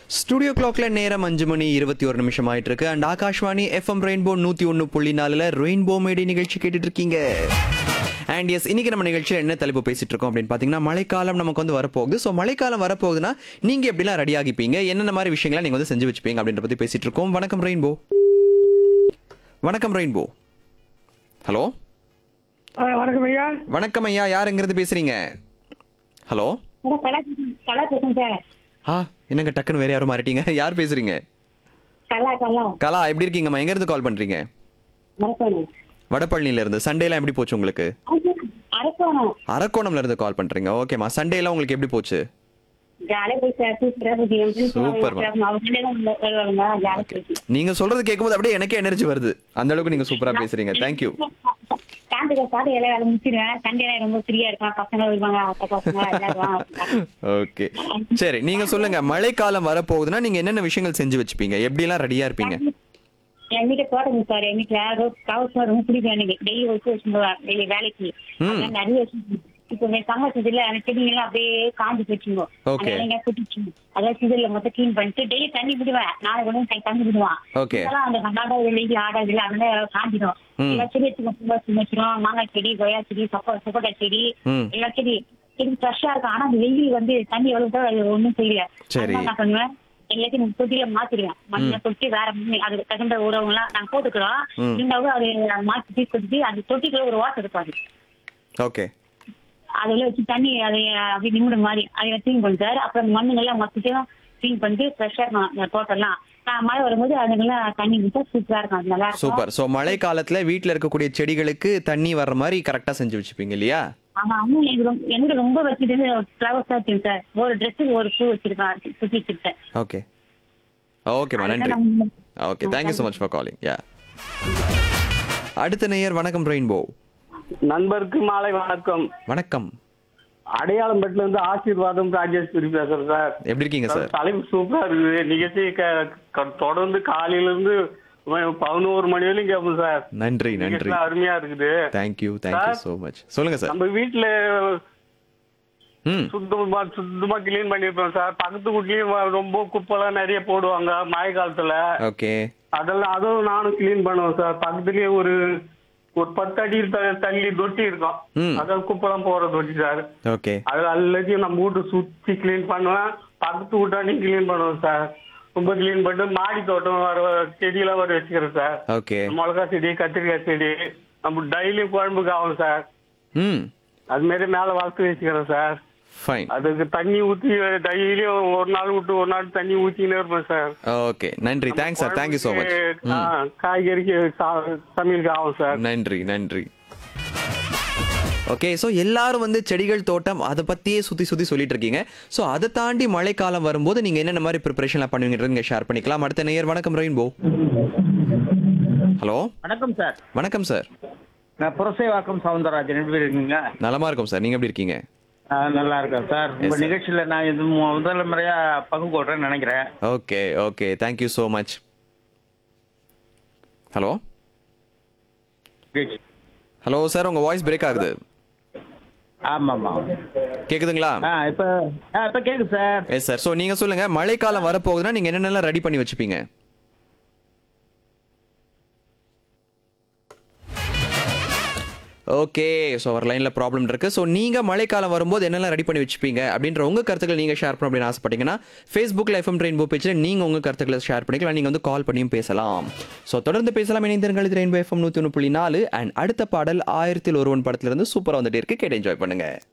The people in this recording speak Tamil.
ஸ்டுடியோ கிளாக்ல நேரம் அஞ்சு மணி இருபத்தி ஒரு நிமிஷம் ஆயிட்டு இருக்கு அண்ட் ஆகாஷ்வாணி எஃப்எம் ரெயின்போ நூத்தி ஒன்னு புள்ளி நாலுல ரெயின்போ மேடி நிகழ்ச்சி கேட்டுட்டு இருக்கீங்க அண்ட் எஸ் இன்னைக்கு நம்ம நிகழ்ச்சியில் என்ன தலைப்பு பேசிட்டு இருக்கோம் அப்படின்னு பார்த்தீங்கன்னா மழைக்காலம் நமக்கு வந்து வரப்போகுது ஸோ மழைக்காலம் வரப்போகுதுன்னா நீங்க எப்படிலாம் ரெடி ஆகிப்பீங்க என்னென்ன மாதிரி விஷயங்களை நீங்க வந்து செஞ்சு வச்சுப்பீங்க அப்படின்ற பத்தி பேசிட்டு இருக்கோம் வணக்கம் ரெயின்போ வணக்கம் ரெயின்போ ஹலோ ஆ, வணக்கம் ஐயா வணக்கம் ஐயா யாருங்கிறது பேசுறீங்க ஹலோ அதான் கலா கலா பேசுறேன் சார் ஆ என்னங்க டக்குன்னு வேற யாரும் மாறிட்டீங்க யார் பேசுறீங்க கலா கலா கலா எப்படி இருக்கீங்கம்மா எங்க இருந்து கால் பண்றீங்க மரக்கோணம் வடபழனில இருந்து சண்டேலாம் எப்படி போச்சு உங்களுக்கு அரக்கோணம் அரக்கோணம்ல இருந்து கால் பண்றீங்க ஓகேம்மா சண்டேலாம் உங்களுக்கு எப்படி போச்சு ஜாலியா போய் சார் சூப்பரா போய் என் friends எல்லாம் சூப்பர்மா. அவங்க சண்டே தான் வருவாங்க ஜாலியா போய் நீங்க சொல்றது கேட்கும்போது அப்படியே எனக்கே எனர்ஜி வருது அந்த அளவுக்கு நீங்க சூப்பரா பேசுறீங்க தேங்க்யூ சாயந்தரம் சாப்பிட்டு எல்லா வேலை முடிச்சிருவேன் சண்டே ரொம்ப ஃப்ரீயா இருப்பேன் பசங்க வருவாங்க அத்தை பசங்க எல்லாரும் ஓகே சரி நீங்க சொல்லுங்க மழைக்காலம் வரப்போகுதுன்னா நீங்க என்னென்ன விஷயங்கள் செஞ்சு வச்சுப்பீங்க எப்படிலாம் ரெடியா இருப்பீங்க என் வீட்டை தோட்டம் சார் என் வீட்டுல ரோஸ் கவர்ஸ் ரொம்ப பிடிக்கும் எனக்கு டெய்லி வச்சு வச்சுருவேன் டெய்லி வேலைக்கு ம். அதனால நிறைய வச்சு இப்போ என் சம்மர் சீசன்ல அந்த செடிங்க எல்லாம் அப்படியே காஞ்சி போச்சுங்க Okay. அதனால குட்டிச்சு அதாவது சீசன்ல மொத்தம் க்ளீன் பண்ணிட்டு டெய்லி தண்ணி விடுவேன் நாளை கூட தண்ணி தண்ணி விடுவான் Okay. இதெல்லாம் அந்த ஆடாத வெளியே ஆடாது இல்லை அதனால காஞ்சிடும் ம். எல்லா செடி எடுத்து வச்சிரும் மாங்காய் செடி கொய்யா செடி சப்போ சப்போட்டா செடி ம். எல்லா செடி செடி ஃப்ரெஷ்ஷா இருக்கும் ஆனா அந்த வெயில் வந்து தண்ணி எவ்வளவு அது ஒண்ணும் செய்யல சரி. அதனால என்ன பண்ணுவேன் எல்லாத்தையும் நான் தொட்டியில மாத்திடுவேன் மண்ணை தொட்டி வேற மண்ணு அதுக்கு தகுந்த உறவுங்க எல்லாம் நாங்க போட்டுக்கிறோம் ம். இருந்தாலும் அது மாத்தி தீ கொட்டி அந்த தொட்டிக்குள்ள ஒரு வாட்டர் இருப்பாது ஓகே அதுல வச்சு தண்ணி அதை அப்படி நிமிட மாதிரி அதை க்ளீன் பண்ணிட்டாரு அப்புறம் அந்த மண்ணுங்கெல்லாம் மொத்தத்தையும் க்ளீன் பண்ணிட்டு ஃப்ரெஷ்ஷா இருக்கும் அந்த தோட்டம்லாம் ஆஹ் மழை வரும்போது அதுங்கெல்லாம் தண்ணி விட்டா சூப்பரா இருக்கும் அது நல்லா இருக்கும் சூப்பர் சோ மழை காலத்துல வீட்ல இருக்கக்கூடிய செடிகளுக்கு தண்ணி வர்ற மாதிரி கரெக்டா செஞ்சு வச்சுப்பீங்க இல்லையா ஆமா அம்மா எனக்கு ரொம்ப எனக்கு ரொம்ப வச்சுட்டு ஃபிளவர்ஸ் தான் வச்சிருக்கேன் சார் ஒரு ட்ரெஸ்ஸுக்கு ஒரு பூ வச்சிருக்கேன் சுத்தி வச்சிருக்கேன் ஓகே ஓகேம்மா நன்றி okay thank you so much for calling ya அடுத்த நேயர் வணக்கம் ரெயின்போ நண்பருக்கு மாலை வணக்கம் வணக்கம் அடையாளம்பட்டில இருந்து ஆசீர்வாதம் ராஜேஸ்வரி பேசுறேன் சார் எப்படி இருக்கீங்க சார் தலைப்பு சூப்பரா இருக்குது நிகழ்ச்சி க- க- தொடர்ந்து காலையில இருந்து ம- பதினோரு மணி வரையும் கேட்போம் சார் நன்றி நன்றி நிகழ்ச்சி அருமையா இருக்குது தேங்க்யூ தேங்க்யூ ஸோ மச் சொல்லுங்க சார் நம்ம வீட்டுல ம் சுத்தமா சுத்தமா கிளீன் பண்ணிருப்போம் சார் பக்கத்து வீட்லயும் வ- ரொம்ப குப்பைலாம் நிறைய போடுவாங்க மழை காலத்துல ஓகே அதெல்லாம் அதுவும் நானும் கிளீன் பண்ணுவேன் சார் பக்கத்துலயே ஒரு ஒரு பத்து அடி த- தள்ளி தொட்டி இருக்கும் ம். அதான் குப்பைலாம் போற தொட்டி சார் ஓகே அது எல்லாத்தையும் நம்ம வீட்டு சுத்தி கிளீன் பண்ணுவேன் பக்கத்து வீட்டாண்டையும் கிளீன் பண்ணுவேன் சார் ரொம்ப கிளீன் பண்ணிட்டு மாடி தோட்டம் வர செடியெல்லாம் வர வச்சுக்கிறேன் சார் ஓகே மிளகா செடி கத்திரிக்காய் செடி நம்ம டெய்லியும் குழம்புக்கு ஆகும் சார் ம் அது மாதிரி மேல வளர்த்து வச்சுக்கிறேன் சார் ஃபைன் அதுக்கு தண்ணி ஊத்தி டெய்லியும் ஒரு நாள் விட்டு ஒரு நாள் தண்ணி ஊத்தினே இருப்பேன் சார் ஓகே நன்றி thanks sir thank you so much குழம்புக்கு, ஆ, காய்கறிக்கு சா- சமையலுக்கு ஆகும் சார் நன்றி நன்றி ஓகே ஸோ எல்லாரும் வந்து செடிகள் தோட்டம் அதை பற்றியே சுற்றி சுற்றி சொல்லிட்டு இருக்கீங்க ஸோ அதை தாண்டி மழைக்காலம் வரும்போது நீங்கள் என்னென்ன மாதிரி ப்ரிப்பரேஷன்லாம் பண்ணுவீங்கிறது நீங்கள் ஷேர் பண்ணிக்கலாம் அடுத்த நேயர் வணக்கம் ரெயின்போ ஹலோ வணக்கம் சார் வணக்கம் சார் நான் புரசைவாக்கம் சவுந்தரராஜன் எப்படி இருக்கீங்க நலமா இருக்கும் சார் நீங்கள் எப்படி இருக்கீங்க ஆ, நல்லா இருக்கேன் சார் உங்க sir. நிகழ்ச்சியில நான் இது மு- முதல் முறையா பங்கு போடுறேன்னு நினைக்கிறேன் okay okay thank you so much hello hello sir உங்கள் வாய்ஸ் பிரேக் ஆகுது ஆமா ஆமா கேக்குதுங்களா ஆ இப்ப ஆ இப்ப கேக்குது சார் எஸ் சார் ஸோ நீங்கள் சொல்லுங்கள் மழைக்காலம் வரப்போகுதுன்னா நீங்கள் என்னென்னலாம் ரெடி பண்ணி வச்சுப்பீங்க ஓகே ஸோ அவர் லைனில் ப்ராப்ளம் இருக்குது ஸோ நீங்கள் மழைக்காலம் வரும்போது என்னெல்லாம் ரெடி பண்ணி வச்சுப்பீங்க அப்படின்ற உங்கள் கருத்துக்கள் நீங்கள் ஷேர் பண்ண அப்படின்னு ஆசைப்பட்டீங்கன்னா ஃபேஸ்புக்கில் எஃப்எம் ரெயின்போ பேஜில் நீங்கள் உங்கள் கருத்துக்களை ஷேர் பண்ணிக்கலாம் நீங்கள் வந்து கால் பண்ணியும் பேசலாம் ஸோ தொடர்ந்து பேசலாம் இணைந்திருங்கள் இது ரெயின்போ எஃப்எம் நூற்றி ஒன்று புள்ளி நாலு அண்ட் அடுத்த பாடல் ஆயிரத்தில் ஒருவன் படத்துலேருந்து சூப்பராக வந்துட்டே இருக்கு கேட்டு என்ஜாய் பண்ணுங்கள்